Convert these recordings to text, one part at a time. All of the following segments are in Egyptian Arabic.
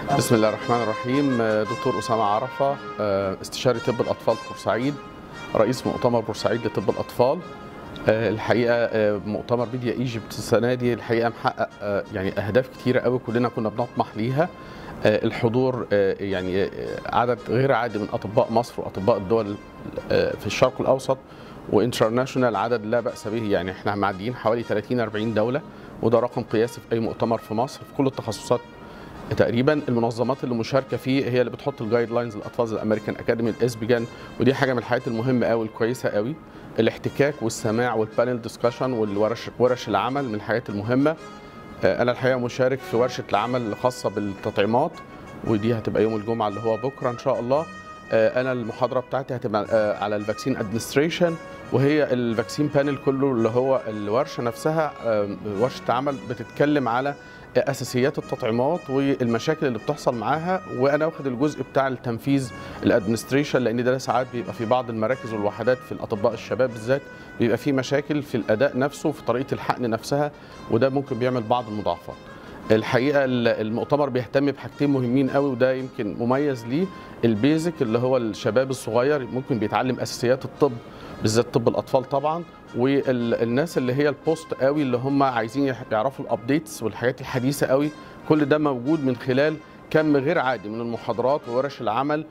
بسم الله الرحمن الرحيم دكتور أسامة عرفة استشاري طب الأطفال بورسعيد رئيس مؤتمر بورسعيد لطب الأطفال الحقيقة مؤتمر ميديا ايجيبت السنة دي الحقيقة محقق يعني أهداف كتيرة قوي كلنا كنا بنطمح ليها الحضور يعني عدد غير عادي من أطباء مصر وأطباء الدول في الشرق الأوسط وانترناشونال عدد لا بأس به يعني احنا معديين حوالي 30 40 دولة وده رقم قياسي في أي مؤتمر في مصر في كل التخصصات تقريبا المنظمات اللي مشاركه فيه هي اللي بتحط الجايد لاينز للاطفال زي الامريكان اكاديمي الاسبيجان ودي حاجه من الحاجات المهمه قوي الكويسه قوي الاحتكاك والسماع والبانل ديسكشن والورش ورش العمل من الحاجات المهمه انا الحقيقه مشارك في ورشه العمل الخاصه بالتطعيمات ودي هتبقى يوم الجمعه اللي هو بكره ان شاء الله انا المحاضره بتاعتي هتبقى على الفاكسين ادمنستريشن وهي الفاكسين بانل كله اللي هو الورشه نفسها ورشه عمل بتتكلم على اساسيات التطعيمات والمشاكل اللي بتحصل معاها وانا واخد الجزء بتاع التنفيذ الادمنستريشن لان ده ساعات بيبقى في بعض المراكز والوحدات في الاطباء الشباب بالذات بيبقى في مشاكل في الاداء نفسه في طريقه الحقن نفسها وده ممكن بيعمل بعض المضاعفات الحقيقه المؤتمر بيهتم بحاجتين مهمين قوي وده يمكن مميز ليه البيزك اللي هو الشباب الصغير ممكن بيتعلم اساسيات الطب بالذات طب الاطفال طبعا والناس اللي هي البوست قوي اللي هم عايزين يعرفوا الابديتس والحاجات الحديثه قوي كل ده موجود من خلال كم غير عادي من المحاضرات وورش العمل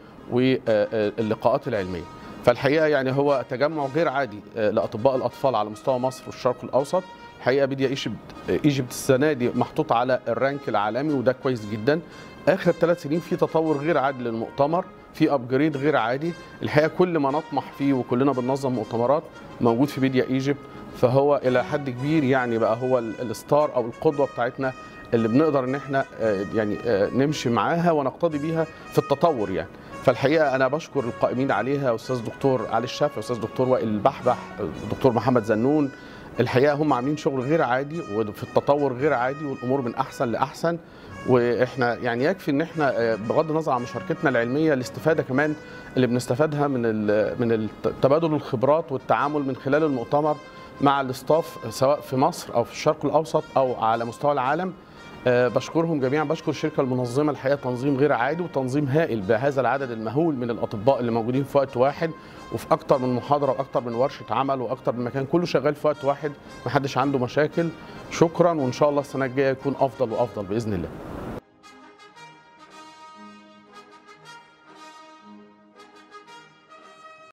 واللقاءات العلميه فالحقيقه يعني هو تجمع غير عادي لاطباء الاطفال على مستوى مصر والشرق الاوسط الحقيقه ميديا ايجيبت ايجيبت السنه دي محطوط على الرانك العالمي وده كويس جدا اخر ثلاث سنين في تطور غير عادي للمؤتمر في ابجريد غير عادي الحقيقه كل ما نطمح فيه وكلنا بننظم مؤتمرات موجود في ميديا ايجيبت فهو الى حد كبير يعني بقى هو الستار او القدوه بتاعتنا اللي بنقدر ان احنا يعني نمشي معاها ونقتدي بيها في التطور يعني فالحقيقه انا بشكر القائمين عليها استاذ دكتور علي الشافعي استاذ دكتور وائل البحبح دكتور محمد زنون الحقيقه هم عاملين شغل غير عادي وفي التطور غير عادي والامور من احسن لاحسن واحنا يعني يكفي ان احنا بغض النظر عن مشاركتنا العلميه الاستفاده كمان اللي بنستفادها من من تبادل الخبرات والتعامل من خلال المؤتمر مع الاستاف سواء في مصر او في الشرق الاوسط او على مستوى العالم بشكرهم جميعا بشكر الشركه المنظمه الحقيقه تنظيم غير عادي وتنظيم هائل بهذا العدد المهول من الاطباء اللي موجودين في وقت واحد وفي اكتر من محاضره واكتر من ورشه عمل واكتر من مكان كله شغال في وقت واحد محدش عنده مشاكل شكرا وان شاء الله السنه الجايه يكون افضل وافضل باذن الله